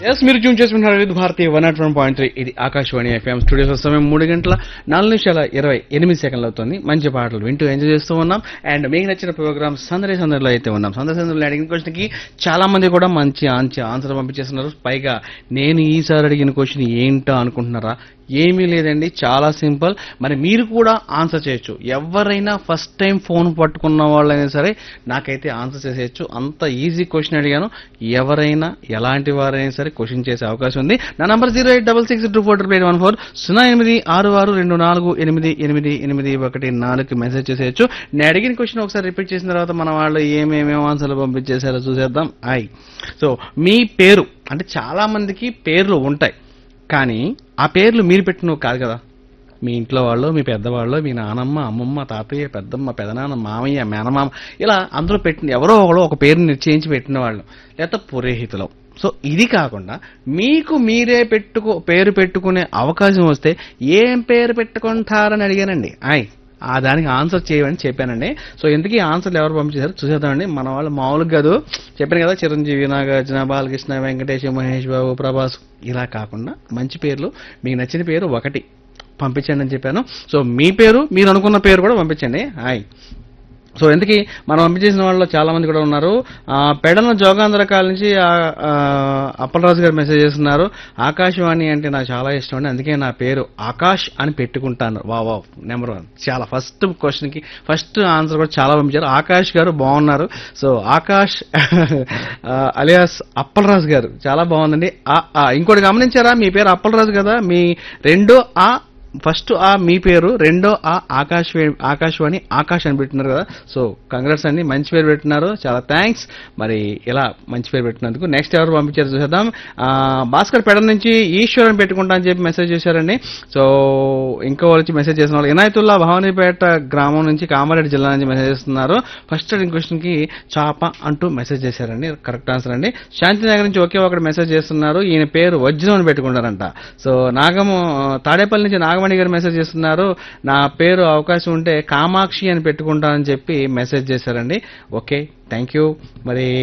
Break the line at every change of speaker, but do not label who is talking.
yes మీరు tune చేసుకుంటున్నారు with Bharati one naught one point three ఇది ఆకాశవాణి ఎఫ్ఎం స్టూడియోస్ సమయం మూడు గంటల నాలుగు నిమిషాల ఇరవై ఎనిమిది సెకండ్లు అవుతుంది మంచి పాటలు వింటూ ఎంజాయ్ చేస్తూ ఉన్నాం అండ్ మీకు నచ్చిన ప్రోగ్రామ్ సందడి సందడిలో అయితే ఉన్నాం సందడి సందడిలో అడిగిన క్వశ్చన్కి చాలా మంది కూడా మంచి మంచి ఆన్సర్ పంపించేస్తున్నారు పైగా నేను ఈసారి అడిగిన క్వశ్చన్ ఏంటో అనుకుంటున్నారా ఏమీ లేదండి చాలా సింపుల్ మరి మీరు కూడా ఆన్సర్ చేయొచ్చు ఎవరైనా ఫస్ట్ టైం ఫోన్ పట్టుకున్న వాళ్ళైనా సరే నాకైతే ఆన్సర్ చేసేయచ్చు అంత ఈజీ క్వశ్చన్ అడిగాను ఎవరైనా ఎలాంటి వారైనా సరే క్వశ్చన్ చేసే అవకాశం ఉంది నా number zero eight double six two four triple eight one four సున్నా ఎనిమిది ఆరు ఆరు రెండు నాలుగు ఎనిమిది ఎనిమిది ఎనిమిది ఒకటి నాలుగుకి మెసేజ్ చేసేయచ్చు నేను అడిగిన క్వశ్చన్ ఒకసారి రిపీట్ చేసిన తర్వాత మన వాళ్ళు ఏమేమేం ఆన్సర్లు పంపించేశారో చూసేద్దాం ఐ సో మీ పేరు అంటే చాలా మందికి పేర్లు ఉంటాయి కానీ ఆ పేర్లు మీరు పెట్టినవి కాదు కదా మీ ఇంట్లో వాళ్ళు మీ పెద్దవాళ్ళు మీ నానమ్మ అమ్మమ్మ తాతయ్య పెద్దమ్మ పెదనాన్న మామయ్య మేనమామ ఇలా అందులో పెట్టిన ఎవరో ఒకరు ఒక పేరు నిశ్చయించి పెట్టిన వాళ్ళు లేకపోతే పురోహితులు సో ఇది కాకుండా మీకు మీరే పెట్టుకో పేరు పెట్టుకునే అవకాశం వస్తే ఏం పేరు పెట్టుకుంటారని అడిగానండి ఆయ్ ఆ దానికి ఆన్సర్ చేయమని చెప్పానండి సో ఎందుకు ఆన్సర్లు ఎవరు పంపించారు చూసేద్దామండి మన వాళ్ళు మామూలుగా కాదు చెప్పాను కదా చిరంజీవి నాగార్జున బాలకృష్ణ వెంకటేష్ మహేష్ బాబు ప్రభాస్ ఇలా కాకుండా మంచి పేర్లు మీకు నచ్చిన పేరు ఒకటి పంపించండి అని చెప్పాను సో మీ పేరు మీరు అనుకున్న పేరు కూడా పంపించండి హాయ్ సో ఎందుకు మనం పంపించేసిన వాళ్ళలో చాలా మంది కూడా ఉన్నారు ఆ, పెడన జోగాంధ్ర కాల నుంచి ఆ, ఆ, అప్పలరాజు గారు మెసేజ్ చేస్తున్నారు ఆకాశవాణి అంటే నాకు చాలా ఇష్టం అండి అందుకే నా పేరు ఆకాష్ అని పెట్టుకుంటాను వా వా నెంబర్ వన్ చాలా ఫస్ట్ క్వశ్చన్ కి ఫస్ట్ ఆన్సర్ కూడా చాలా పంపించారు ఆకాష్ గారు బాగున్నారు సో ఆకాష్ అలియాస్ అప్పలరాజు గారు చాలా బాగుందండి ఆ, ఆ, ఇంకోటి గమనించారా మీ పేరు అప్పలరాజు కదా మీ రెండో ఆ ఫస్ట్ ఆ మీ పేరు రెండో ఆ ఆకాశ్ ఆకాశవాణి ఆకాష్ అని పెట్టినారు కదా సో కంగ్రాట్స్ అండి మంచి పేరు పెట్టినారు చాలా థ్యాంక్స్ మరి ఇలా మంచి పేరు పెట్టినందుకు నెక్స్ట్ ఎవరు పంపించారు చూసేద్దాం ఆ, భాస్కర్ పెడ నుంచి ఈశ్వర్ అని పెట్టుకుంటా అని చెప్పి మెసేజ్ చేశారండి సో ఇంకో వాళ్ళు వచ్చి మెసేజ్ చేసిన వాళ్ళు ఇనాయతుల్లా భవానీపేట గ్రామం నుంచి కామారెడ్డి జిల్లా నుంచి మెసేజ్ చేస్తున్నారు ఫస్ట్ క్వశ్చన్ కి చాప అంటూ మెసేజ్ చేశారండి కరెక్ట్ ఆన్సర్ అండి శాంతినగర్ నుంచి ఒకే ఒకటి మెసేజ్ చేస్తున్నారు ఈయన పేరు వజ్రం అని పెట్టుకుంటారంట సో నాగము తాడేపల్లి నుంచి నాగమణి గారు మెసేజ్ చేస్తున్నారు నా పేరు అవకాశం ఉంటే కామాక్షి అని పెట్టుకుంటానని చెప్పి మెసేజ్ చేశారండి ఓకే థ్యాంక్ యూ మరి